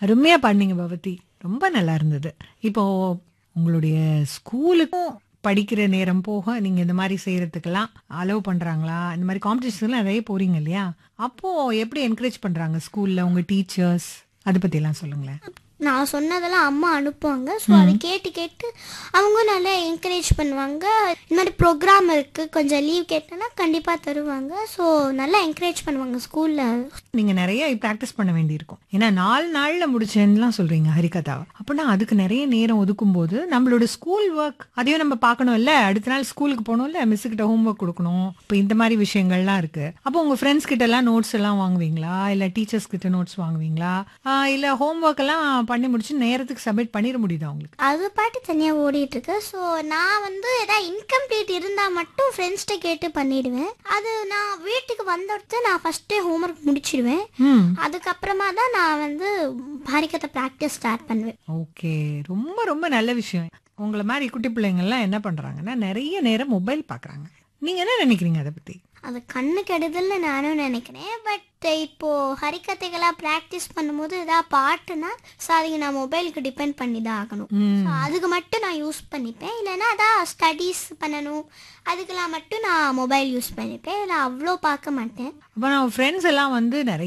அருமையா பாடினீங்க பவதி ரொம்ப நல்லா இருந்தது இப்போ உங்களுடைய ஸ்கூலுக்கும் படிக்கிற நேரம் போக நீங்க இந்த மாதிரி செய்யறதுக்கெல்லாம் அலோவ் பண்றாங்களா இந்த மாதிரி காம்படிஷன்லாம் நிறைய போறீங்க இல்லையா அப்போ எப்படி என்கரேஜ் பண்றாங்க ஸ்கூல்ல உங்க டீச்சர்ஸ் அதை பத்தி எல்லாம் சொல்லுங்களேன் நான் சொன்னதெல்லாம் அம்மா அனுப்புவாங்க ஸோ அதை கேட்டு கேட்டு அவங்க நல்லா என்கரேஜ் பண்ணுவாங்க இந்த மாதிரி ப்ரோக்ராம் இருக்குது கொஞ்சம் லீவ் கேட்டேன்னா கண்டிப்பாக தருவாங்க ஸோ நல்லா என்கரேஜ் பண்ணுவாங்க ஸ்கூலில் நீங்க நிறைய ப்ராக்டிஸ் பண்ண வேண்டியிருக்கும் ஏன்னா நாலு நாள்ல முடிச்சேன்னுலாம் சொல்றீங்க ஹரிகதாவை அப்படின்னா அதுக்கு நிறைய நேரம் ஒதுக்கும் போது நம்மளோட ஸ்கூல் ஒர்க் அதையும் நம்ம பார்க்கணும் இல்ல அடுத்த நாள் ஸ்கூலுக்கு போகணும்ல மிஸ் கிட்ட ஹோம் ஒர்க் கொடுக்கணும் இப்போ இந்த மாதிரி விஷயங்கள்லாம் இருக்கு அப்போ உங்க ஃப்ரெண்ட்ஸ் கிட்ட எல்லாம் நோட்ஸ் எல்லாம் வாங்குவீங்களா இல்ல டீச்சர்ஸ் கிட்ட நோட்ஸ் வாங்குவீங்களா ஆஹ் இல்ல ஹோம் ஒர்க் எல்லாம் பண்ணி முடிச்சு நேரத்துக்கு சப்மிட் பண்ணிட முடியுதா உங்களுக்கு அது பாட்டு தனியாக ஓடிட்டு இருக்கு ஸோ நான் வந்து ஏதாவது இன்கம்ப்ளீட் இருந்தால் மட்டும் ஃப்ரெண்ட்ஸ்கிட்ட கேட்டு பண்ணிடுவேன் அது நான் வீட்டுக்கு வந்தடுத்து நான் ஃபஸ்ட்டே ஹோம்ஒர்க் முடிச்சிடுவேன் ம் அதுக்கப்புறமா தான் நான் வந்து பாரிக்கத்தை ப்ராக்டிஸ் ஸ்டார்ட் பண்ணுவேன் ஓகே ரொம்ப ரொம்ப நல்ல விஷயம் உங்களை மாதிரி குட்டி பிள்ளைங்கள்லாம் என்ன பண்றாங்கன்னா நிறைய நேரம் மொபைல் பார்க்கறாங்க நீங்க என்ன நினைக்கிறீங்க அதை பத்தி அது கண்ணு கெடுதல்னு நானும் நினைக்கிறேன் பட் இப்போ ஹரிக்கதைகளாக ப்ராக்டிஸ் பண்ணும்போது ஏதாவது பாட்டுனா ஸோ அதுக்கு நான் மொபைலுக்கு டிபெண்ட் பண்ணி தான் ஆகணும் ம். ஸோ அதுக்கு மட்டும் நான் யூஸ் பண்ணிப்பேன் இல்லைன்னா அதான் ஸ்டடீஸ் பண்ணணும் அதுக்கெல்லாம் மட்டும் நான் மொபைல் யூஸ் பண்ணிப்பேன் இல்லை அவ்வளோ பார்க்க மாட்டேன் அப்போ நான் ஃப்ரெண்ட்ஸ் எல்லாம் வந்து நிறைய